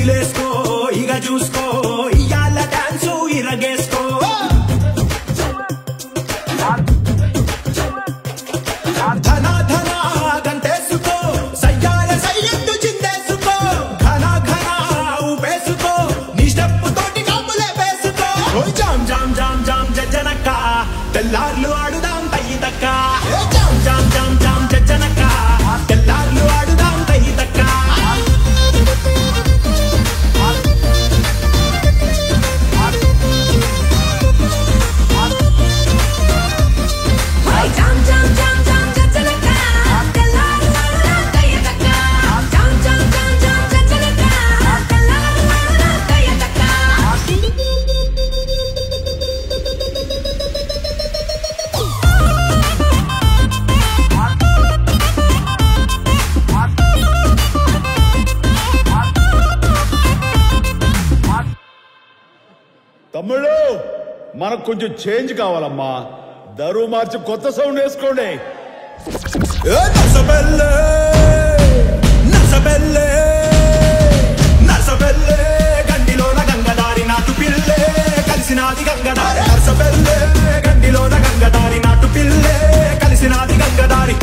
ఈలేసుకో ఇక చూసుకో ఇయాల డాన్సు ఇరగేసుకో ధన ధన గంటేసుకో సయ్యాల సయ్యట్టు చిందేసుకో ఘన ఘన ఊపేసుకో నీ స్టెప్ తోటి కమ్ములే వేసుకో ఓయ్ జామ్ జామ్ జామ్ జామ్ జజ్జనక్క తెల్లార్లు ఆడుదాం తయ్యి తక్క ఏ జామ్ జామ్ జామ్ జామ్ జజ్జనక్క తెల్లార్లు ఆడుదాం తయ్యి తక్క Hey, jam jam jam jam jajjalaka, tellaru varuna dayataka. Jam jam jam jam jajjalaka, tellaru varuna dayataka. తమ్ముళ్ళు మనకు కొంచెం చేంజ్ కావాలమ్మా దరువు మార్చి కొత్త సౌండ్ వేసుకోండి ఏ నర్సబెల్లే నర్సబెల్లే నర్సబెల్లే గండిలోన గంగదారి నాటు పిల్లే కలిసినాది గంగదారి నర్సబెల్లే గండిలోన గంగదారి నాటు పిల్లే కలిసినాది గంగదారి